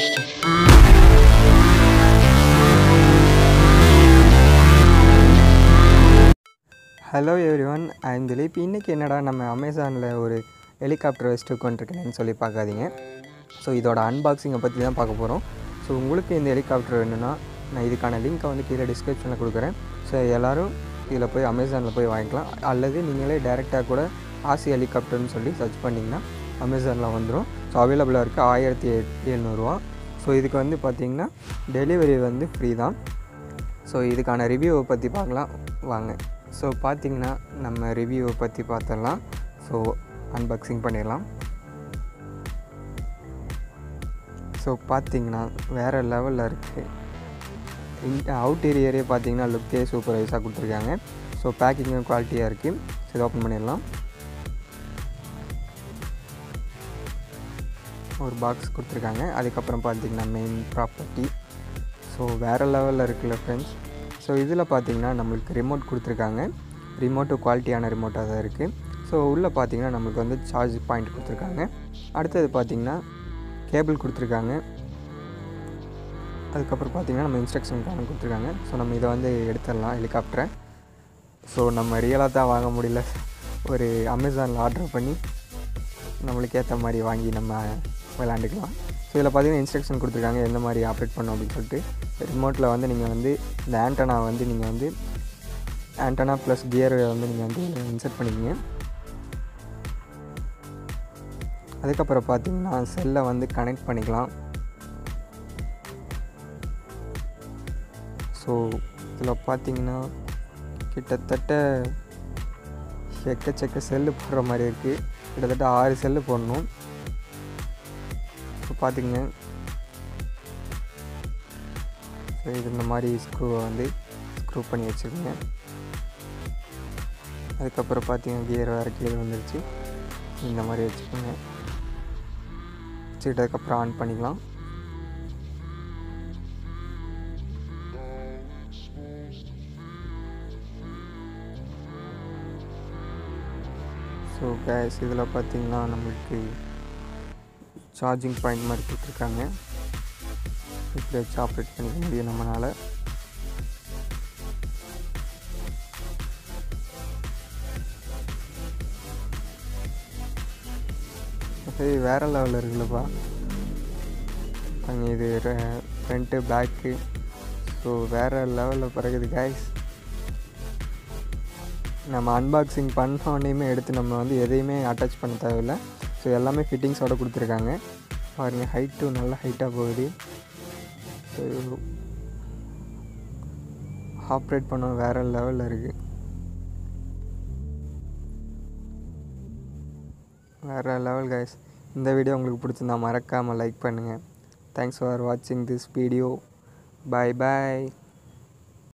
hello everyone I'm Dileep இன்றைக்கி என்னடா நம்ம அமேசானில் ஒரு ஹெலிகாப்டர் வச்சுட்டு உட்காந்துருக்கேன்னு சொல்லி பார்க்காதீங்க ஸோ இதோட அன்பாக்சிங்கை பற்றி தான் பார்க்க போகிறோம் ஸோ உங்களுக்கு இந்த ஹெலிகாப்டர் வேணும்னா நான் இதுக்கான லிங்க்கை வந்து கீழே டிஸ்கிரிப்ஷனில் கொடுக்குறேன் ஸோ எல்லோரும் இதில் போய் அமேசானில் போய் வாங்கிக்கலாம் அல்லது நீங்களே டேரெக்டாக கூட ஆசி ஹெலிகாப்டர்னு சொல்லி சர்ச் பண்ணிங்கன்னா அமேசானில் வந்துடும் ஸோ அவைலபிளாக இருக்குது ஆயிரத்தி எழுநூறுவா ஸோ இதுக்கு வந்து பார்த்திங்கன்னா டெலிவரி வந்து ஃப்ரீ தான் ஸோ இதுக்கான ரிவ்யூவை பற்றி பார்க்கலாம் வாங்க ஸோ பார்த்தீங்கன்னா நம்ம ரிவ்யூவை பற்றி பார்த்துடலாம் ஸோ அன்பாக்சிங் பண்ணிடலாம் ஸோ பார்த்தீங்கன்னா வேறு லெவலில் இருக்குது இன் அவுட்டீரியரே பார்த்தீங்கன்னா லுக்கே சூப்பர்வைஸாக கொடுத்துருக்காங்க ஸோ பேக்கிங்கும் குவாலிட்டியாக இருக்குது ஸோ இதை ஓப்பன் பண்ணிடலாம் ஒரு பாக்ஸ் கொடுத்துருக்காங்க அதுக்கப்புறம் பார்த்தீங்கன்னா மெயின் ப்ராப்பர்ட்டி ஸோ வேறு லெவலில் இருக்குல்ல ஃப்ரெண்ட்ஸ் ஸோ இதில் பார்த்தீங்கன்னா நம்மளுக்கு ரிமோட் கொடுத்துருக்காங்க ரிமோட்டு குவாலிட்டியான ரிமோட்டாக தான் இருக்குது ஸோ உள்ளே பார்த்தீங்கன்னா நம்மளுக்கு வந்து சார்ஜ் பாயிண்ட் கொடுத்துருக்காங்க அடுத்தது பார்த்தீங்கன்னா கேபிள் கொடுத்துருக்காங்க அதுக்கப்புறம் பார்த்தீங்கன்னா நம்ம இன்ஸ்ட்ரக்ஷன் கார்டு கொடுத்துருக்காங்க ஸோ நம்ம இதை வந்து எடுத்துடலாம் ஹெலிகாப்டரை ஸோ நம்ம ரியலாக தான் வாங்க முடியல ஒரு அமேசானில் ஆர்டர் பண்ணி நம்மளுக்கு ஏற்ற மாதிரி வாங்கி நம்ம விளாண்டுக்கலாம் ஸோ இதில் பார்த்தீங்கன்னா இன்ஸ்ட்ரக்ஷன் கொடுத்துருக்காங்க எந்த மாதிரி ஆப்ரேட் பண்ணணும் அப்படின்னு சொல்லிட்டு ரிமோட்டில் வந்து நீங்கள் வந்து இந்த ஆண்டனா வந்து நீங்கள் வந்து ஆண்டனா ப்ளஸ் கியர் வந்து நீங்கள் வந்து இன்சர்ட் பண்ணிக்கிங்க அதுக்கப்புறம் பார்த்தீங்கன்னா செல்லை வந்து கனெக்ட் பண்ணிக்கலாம் ஸோ இதில் பார்த்தீங்கன்னா கிட்டத்தட்ட எக்கச்சக்க செல்லு போடுற மாதிரி இருக்குது கிட்டத்தட்ட ஆறு செல்லு போடணும் ஸோ பார்த்திங்க ஸோ இது இந்த மாதிரி ஸ்க்ரூவை வந்து ஸ்க்ரூ பண்ணி வச்சுருங்க அதுக்கப்புறம் பார்த்தீங்கன்னா கியர் வேறு கீழே வந்துருச்சு இந்த மாதிரி வச்சுக்கோங்க வச்சுக்கிட்டதுக்கப்புறம் ஆன் பண்ணிக்கலாம் ஸோ கேஸ் இதில் பார்த்தீங்கன்னா நம்மளுக்கு சார்ஜிங் பாயிண்ட் மாதிரி கொடுத்துருக்காங்க இப்படி வச்சு ஆப்ரேட் பண்ணிக்க முடியும் நம்மளால் சரி வேறு லெவலில் இருக்குல்லப்பா அங்கே இது ஃப்ரண்ட்டு பேக்கு ஸோ வேறு லெவலில் பிறகுது கேஸ் நம்ம அன்பாக்சிங் பண்ணோடனேயுமே எடுத்து நம்ம வந்து எதையுமே அட்டாச் பண்ண தேவையில்லை ஸோ எல்லாமே ஃபிட்டிங்ஸோடு கொடுத்துருக்காங்க பாருங்கள் ஹைட்டும் நல்லா ஹைட்டாக போகுது ஸோ ஆப்ரேட் பண்ண வேறு லெவலில் இருக்குது வேறு லெவல் கைஸ் இந்த வீடியோ உங்களுக்கு பிடிச்சிருந்தா மறக்காமல் லைக் பண்ணுங்கள் தேங்க்ஸ் ஃபார் வாட்சிங் திஸ் வீடியோ பாய் பாய்